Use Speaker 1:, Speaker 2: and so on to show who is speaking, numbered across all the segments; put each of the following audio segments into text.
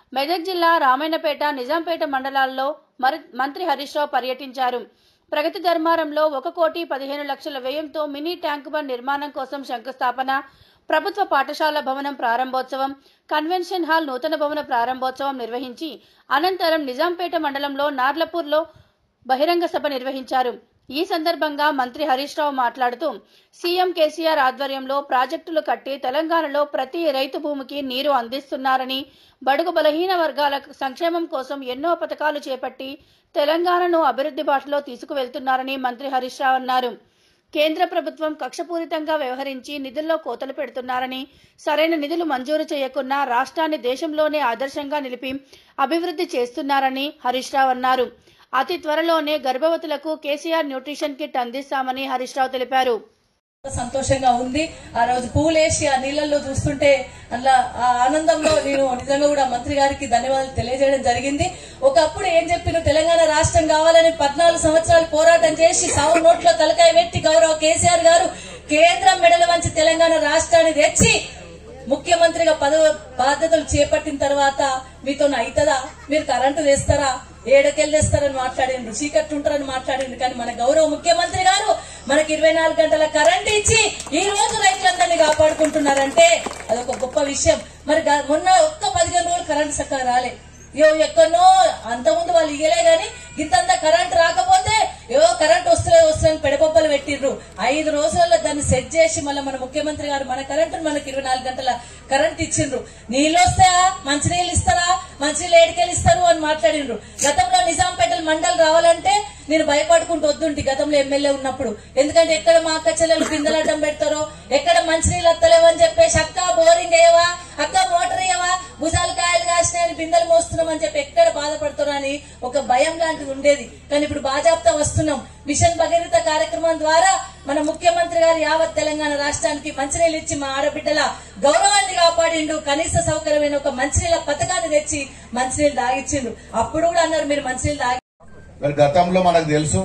Speaker 1: మెదక్ జిల్లా రామాయణపేట నిజాంపేట మండలాల్లో మరి- మంత్రి హరీష్ రావు పర్యటించారు ప్రగతి ధర్మారంలో ఒక కోటి పదిహేను లక్షల వ్యయంతో మినీ ట్యాంక్ బండ్ నిర్మాణం కోసం శంకుస్థాపన ప్రభుత్వ పాఠశాల భవనం ప్రారంభోత్సవం కన్వెన్షన్ హాల్ నూతన భవన ప్రారంభోత్సవం నిర్వహించి అనంతరం నిజాంపేట మండలంలో నార్లపూర్లో బహిరంగ సభ నిర్వహించారు ఈ సందర్భంగా మంత్రి హరీష్ రావు మాట్లాడుతూ సీఎం కేసీఆర్ ఆధ్వర్యంలో ప్రాజెక్టులు కట్టి తెలంగాణలో ప్రతి రైతు భూమికి నీరు అందిస్తున్నారని బడుగు బలహీన వర్గాల సంక్షేమం కోసం ఎన్నో పథకాలు చేపట్టి తెలంగాణను అభివృద్ధి బాటలో తీసుకువెళ్తున్నారని మంత్రి హరీష్ రావు అన్నారు కేంద్ర ప్రభుత్వం కక్షపూరితంగా వ్యవహరించి నిధుల్లో కోతలు పెడుతున్నారని సరైన నిధులు మంజూరు చేయకున్నా రాష్ట్రాన్ని దేశంలోనే ఆదర్శంగా నిలిపి అభివృద్ధి చేస్తున్నారని హరీష్ రావు అన్నారు అతి త్వరలోనే గర్భవతులకు కేసీఆర్ న్యూట్రిషన్ కిట్ అందిస్తామని హరీష్ రావు తెలిపారు
Speaker 2: సంతోషంగా ఉంది ఆ రోజు పూలేసి ఆ నీళ్ళల్లో చూస్తుంటే అలా ఆ ఆనందంలో నేను నిజంగా కూడా మంత్రి గారికి ధన్యవాదాలు తెలియజేయడం జరిగింది ఒకప్పుడు ఏం చెప్పిన తెలంగాణ రాష్ట్రం కావాలని పద్నాలుగు సంవత్సరాలు పోరాటం చేసి సాగు నోట్లో తలకాయ పెట్టి గౌరవ కేసీఆర్ గారు కేంద్రం మెడల వంచి తెలంగాణ రాష్ట్రాన్ని తెచ్చి ముఖ్యమంత్రిగా పదవ బాధ్యతలు చేపట్టిన తర్వాత మీతో అవుతుందా మీరు కరెంటు వేస్తారా ఏడకెళ్ళి తెస్తారని మాట్లాడిండ్రు చీకట్టు ఉంటారని మాట్లాడిండ్రు కానీ మన గౌరవ ముఖ్యమంత్రి గారు మనకి ఇరవై నాలుగు గంటల కరెంట్ ఇచ్చి ఈ రోజు రైతులందరినీ కాపాడుకుంటున్నారంటే అదొక గొప్ప విషయం మరి గా- మొన్న ఒక్క పదిహేను రోజులు కరెంట్ చక్కగా రాలే యో ఎక్కడనో అంతకుముందు వాళ్ళు ఇయ్యలే గాని ఇంతంత కరెంట్ రాకపోతే ఏవో కరెంట్ వస్తలే వస్తుందని పెడపప్పలు పెట్టిర్రు ఐదు రోజులలో దాన్ని సెట్ చేసి మళ్ళీ మన ముఖ్యమంత్రి గారు మన కరెంట్ మనకి ఇరవై నాలుగు గంటల కరెంట్ ఇచ్చిండ్రు నీళ్ళు వస్తాయా మంచినీళ్ళు ఇస్తారా మంచినీళ్ళు ఏడికెళ్ళి ఇస్తారు అని మాట్లాడిండ్రు గతంలో నిజాంపేటల మండలి రావాలంటే నేను భయపడుకుంటూ వద్దుంటి గతంలో ఎమ్మెల్యే ఉన్నప్పుడు ఎందుకంటే ఎక్కడ మా అక్క చెల్లెలు బిందెలడ్డం పెడతారో ఎక్కడ మంచినీళ్ళు వస్తలేవు అని చెప్పేసి అక్క బోరింగ్ అయ్యవా అక్క మోటార్ అయ్యవా భుజాలు కాయలు కాసినాయని బిందెలు మోస్తున్నాం అని చెప్పి ఎక్కడ బాధపడుతున్నా అని ఒక భయం లాంటిది ఉండేది కానీ ఇప్పుడు బాజాప్తా వస్తున్నాం మిషన్ భగీరథ కార్యక్రమం ద్వారా మన ముఖ్యమంత్రి గారు యావత్ తెలంగాణ రాష్ట్రానికి మంచినీళ్ళు ఇచ్చి మా ఆడబిడ్డల గౌరవాన్ని కాపాడిండు కనీస సౌకర్యమైన ఒక మంచినీళ్ళ పథకాన్ని తెచ్చి మంచినీళ్ళు తాగిచ్చిండు అప్పుడు కూడా అన్నారు మీరు మంచినీళ్ళు తాగి
Speaker 3: మరి గతంలో మనకు తెలుసు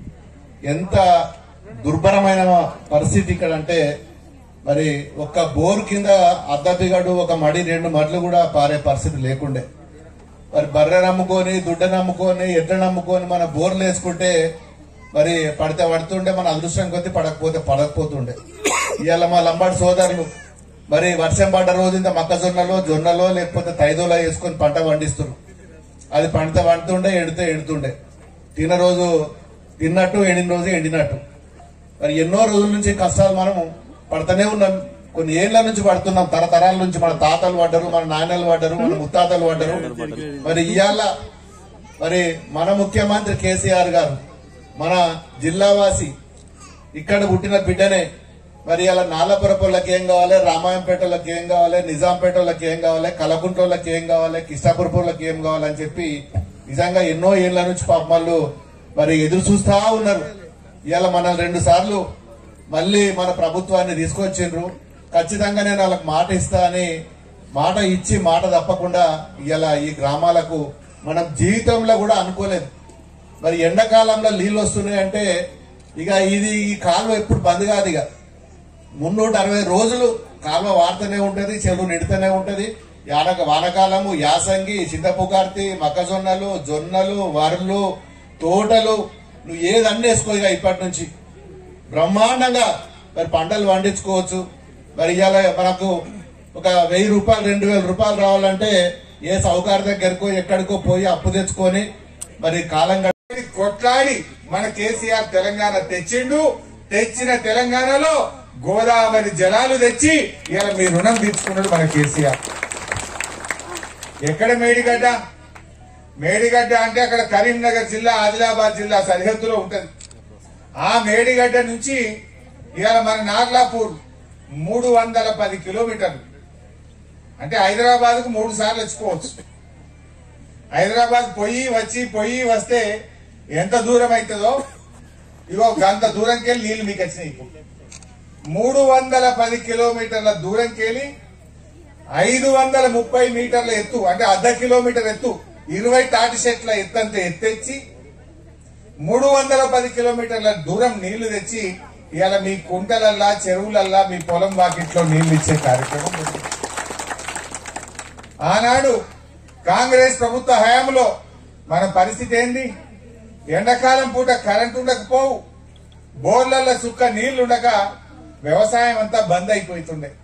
Speaker 3: ఎంత దుర్భరమైన పరిస్థితి ఇక్కడ అంటే మరి ఒక్క బోర్ కింద అద్దపిగడు ఒక మడి రెండు మడ్లు కూడా పారే పరిస్థితి లేకుండే మరి బర్రె నమ్ముకొని దుడ్డ నమ్ముకొని ఎడ్ల నమ్ముకొని మన బోర్లు వేసుకుంటే మరి పడితే పడుతుండే మన అదృష్టం కొద్ది పడకపోతే పడకపోతుండే ఇవాళ మా లంబాడి సోదరులు మరి వర్షం పడ్డ రోజు ఇంత మొక్కజొన్నలో జొన్నలో లేకపోతే తైదోలో వేసుకొని పంట పండిస్తున్నారు అది పండితే పండుతుండే ఎడితే ఎడుతుండే తిన్న రోజు తిన్నట్టు ఎండిన రోజు ఎండినట్టు మరి ఎన్నో రోజుల నుంచి కష్టాలు మనము పడుతూనే ఉన్నాం కొన్ని ఏళ్ల నుంచి పడుతున్నాం తరతరాల నుంచి మన తాతలు పడ్డరు మన నాయనలు పడ్డరు మన ముత్తాతలు పడ్డరు మరి ఇవాళ మరి మన ముఖ్యమంత్రి కేసీఆర్ గారు మన జిల్లావాసి ఇక్కడ పుట్టిన బిడ్డనే మరి అలా నాలపురపుల్లకి ఏం కావాలి రామాయంపేటలోకి ఏం కావాలి నిజాంపేటలోకి ఏం కావాలి కలకుంటోళ్ళకి ఏం కావాలి కిష్టాపురపుల్లకి ఏం కావాలని చెప్పి నిజంగా ఎన్నో ఏళ్ల నుంచి పాప వాళ్ళు మరి ఎదురు చూస్తా ఉన్నారు ఇవాళ మన రెండు సార్లు మళ్ళీ మన ప్రభుత్వాన్ని తీసుకొచ్చిండ్రు ఖచ్చితంగా నేను వాళ్ళకి మాట ఇస్తా అని మాట ఇచ్చి మాట తప్పకుండా ఇవాళ ఈ గ్రామాలకు మనం జీవితంలో కూడా అనుకోలేదు మరి ఎండాకాలంలో నీళ్ళు వస్తున్నాయంటే ఇక ఇది ఈ కాలువ ఎప్పుడు బంద్ కాదు ఇక మున్నూట అరవై రోజులు కాలువ వాడుతూనే ఉంటది చెరువు నిడుతూనే ఉంటది యానక వానకాలము యాసంగి చింతపుకార్తి మొక్కజొన్నలు జొన్నలు వరలు తోటలు నువ్వు ఏది అన్ని వేసుకో ఇక ఇప్పటి నుంచి బ్రహ్మాండంగా మరి పంటలు పండించుకోవచ్చు మరి ఇవాళ మనకు ఒక వెయ్యి రూపాయలు రెండు వేల రూపాయలు రావాలంటే ఏ సౌకర్య దగ్గరకో ఎక్కడికో పోయి అప్పు తెచ్చుకొని మరి కాలం గడి-
Speaker 4: కొట్లాడి మన కేసీఆర్ తెలంగాణ తెచ్చిండు తెచ్చిన తెలంగాణలో గోదావరి జలాలు తెచ్చి ఇలా మీ రుణం తీర్చుకున్నాడు మన కేసీఆర్ ఎక్కడ మేడిగడ్డ మేడిగడ్డ అంటే అక్కడ కరీంనగర్ జిల్లా ఆదిలాబాద్ జిల్లా సరిహద్దులో ఉంటది ఆ మేడిగడ్డ నుంచి ఇవాళ మన నార్లాపూర్ మూడు వందల పది కిలోమీటర్లు అంటే హైదరాబాద్ కు మూడు సార్లు వచ్చుకోవచ్చు హైదరాబాద్ పోయి వచ్చి పోయి వస్తే ఎంత దూరం అవుతుందో ఇగో గంత దూరంకి వెళ్ళి నీళ్లు మీకు వచ్చినాయి ఇప్పుడు. మూడు వందల పది కిలోమీటర్ల దూరంకి వెళ్ళి ఐదు వందల ముప్పై మీటర్ల ఎత్తు అంటే అర్ధ కిలోమీటర్ ఎత్తు ఇరవై తాటి చెట్ల ఎత్తంత ఎత్తెచ్చి మూడు వందల పది కిలోమీటర్ల దూరం నీళ్లు తెచ్చి ఇవాళ మీ కుంటలల్లా చెరువులల్లా మీ పొలం వాకిట్లో నీళ్లు ఇచ్చే కార్యక్రమం ఉంది. ఆనాడు కాంగ్రెస్ ప్రభుత్వ హయాంలో మన పరిస్థితి ఏంది ఎండాకాలం పూట కరెంట్ ఉండకపోవు బోర్లలో సుక్క నీళ్లుండక వ్యవసాయం అంతా బంద్ అయిపోతుండే